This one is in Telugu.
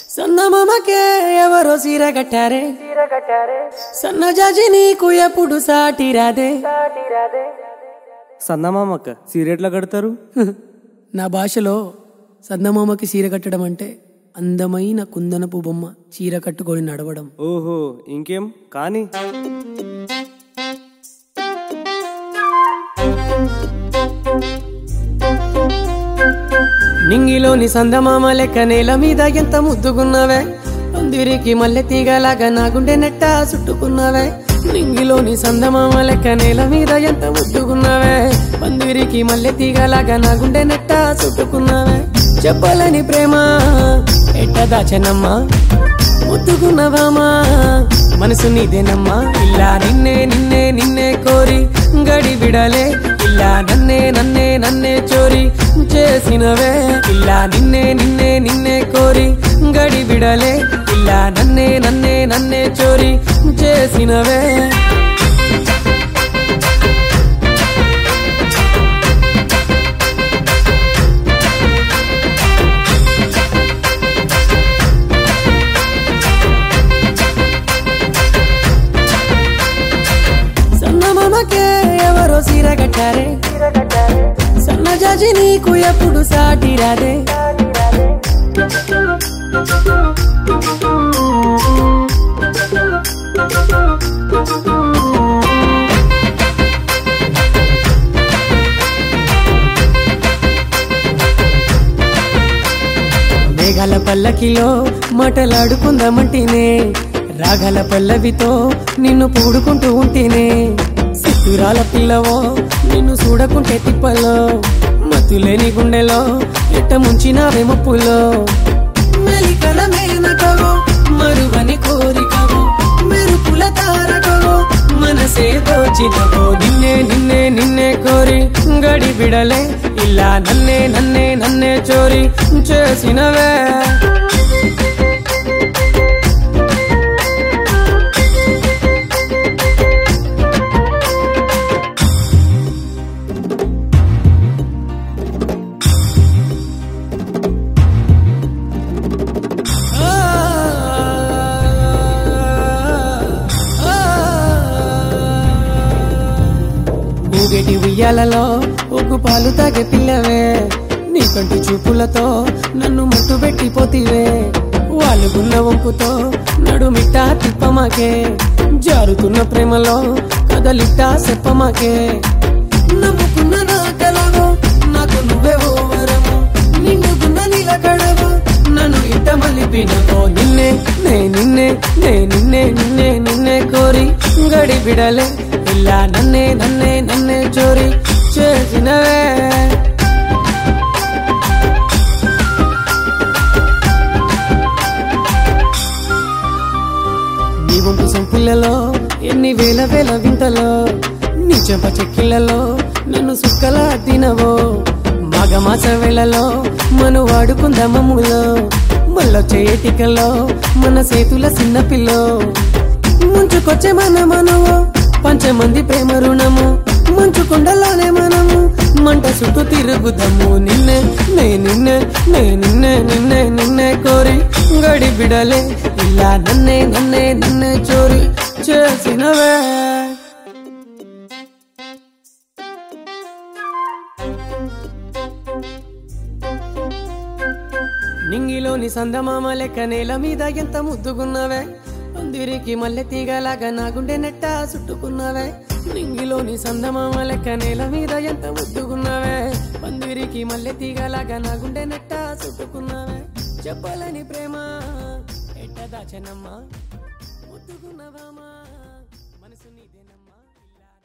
సన్నమామకే ఎవరో సీర కట్టారే సన్న జాజి నీకు ఎప్పుడు సాటి రాదే సందమామక్క సీరెట్లా కడతారు నా భాషలో సన్నమామకి చీర కట్టడం అంటే అందమైన కుందనపు బొమ్మ చీర కట్టుకొని నడవడం ఓహో ఇంకేం కానీ నింగిలోని సందమామ లెక్క నేల మీద ఎంత ముద్దుకున్నావే పందిరికి మల్లె తీగలాగా నా గుండె నెట్ట చుట్టుకున్నావే నింగిలోని సందమామ లెక్క నేల మీద ఎంత ముద్దుకున్నావే పందిరికి మల్లె తీగలాగా నా గుండె నెట్ట చుట్టుకున్నావే చెప్పలేని ప్రేమ ఎట్ట దాచనమ్మా ముద్దుకున్నవామా మనసు నీదేనమ్మా ఇలా నిన్నే నిన్నే నిన్నే కోరి గడి విడలే ఇలా నన్నే నన్నే నన్నే చోరి చేసినవే ఇలా నిన్నే నిన్నే నిన్నే కోరి గడి విడలే ఇలా నన్నే నన్నే నన్నే చోరి చేసినవే సన్నమామకే ఎవరో సీర కట్టారే సన్న జాజి నీకు ఎప్పుడు సాటి రాదే మేఘాల పల్లకిలో మాటలాడుకుందామంటేనే రాగల పల్లవితో నిన్ను పూడుకుంటూ ఉంటేనే సిత్తురాల పిల్లవో నిన్ను చూడకుంటే తిప్పలో మతులేని గుండెలో ఎట్ట ముంచినావే మప్పులో మెలికల మేనకవో మరువని కోరికవో మెరుపుల తారకవో మనసే దోచినవో నిన్నే నిన్నే నిన్నే కోరి గడి బిడలే ఇలా నన్నే నన్నే నన్నే చోరి చేసినవే ఊగేటి ఉయ్యాలలో ఒగ్గు పాలు తాగే పిల్లవే నీ కంటి చూపులతో నన్ను మట్టు పెట్టిపోతివే వాలుగున్న వంపుతో నడుమిట్టా తిప్పమాకే జారుతున్న ప్రేమలో కదలిట్టా చెప్పమాకే నమ్ముకున్న నా కలవో నాకు నువ్వే ఓ వరము నిండుకున్న నిలకడవో నన్ను ఇట్ట మలిపినవో నిన్నే నే నిన్నే నే నిన్నే నిన్నే నిన్నే కోరి గడి బిడలే ఇలా నన్నే నన్నే నన్నే చోరి చేసినవే నీ వంపు సంపులలో ఎన్ని వేల వేల వింతలో నీ చెంప చెక్కిళ్ళలో నన్ను సుక్కల తినవో మాఘమాస వేళలో మను వాడుకుందామములో మళ్ళొచ్చే ఏటికలో మన సేతుల చిన్న పిల్లో ముంచుకొచ్చే మన మనము పంచమంది ప్రేమ రుణము మంచు కొండలోనే మనము మంట చుట్టూ తిరుగుదాము నిన్నే నే నిన్నే నే నిన్నే నిన్నే నిన్నే కోరి గడి బిడలే ఇలా నన్నే నన్నే నన్నే చోరి చేసినవే నింగిలోని సందమామ లెక్క నేల మీద ఎంత ముద్దుకున్నావే పందిరికి మల్లె తీగలాగా నా గుండె నెట్ట చుట్టుకున్నావే నింగిలోని సందమామ లెక్క నేల మీద ఎంత ముద్దుకున్నావే పందిరికి మల్లె తీగలాగా నా గుండె నెట్ట చుట్టుకున్నావే చెప్పలేని ప్రేమ ఎట్ట దాచనమ్మా ముద్దుకున్నవామా మనసు నీదేనమ్మా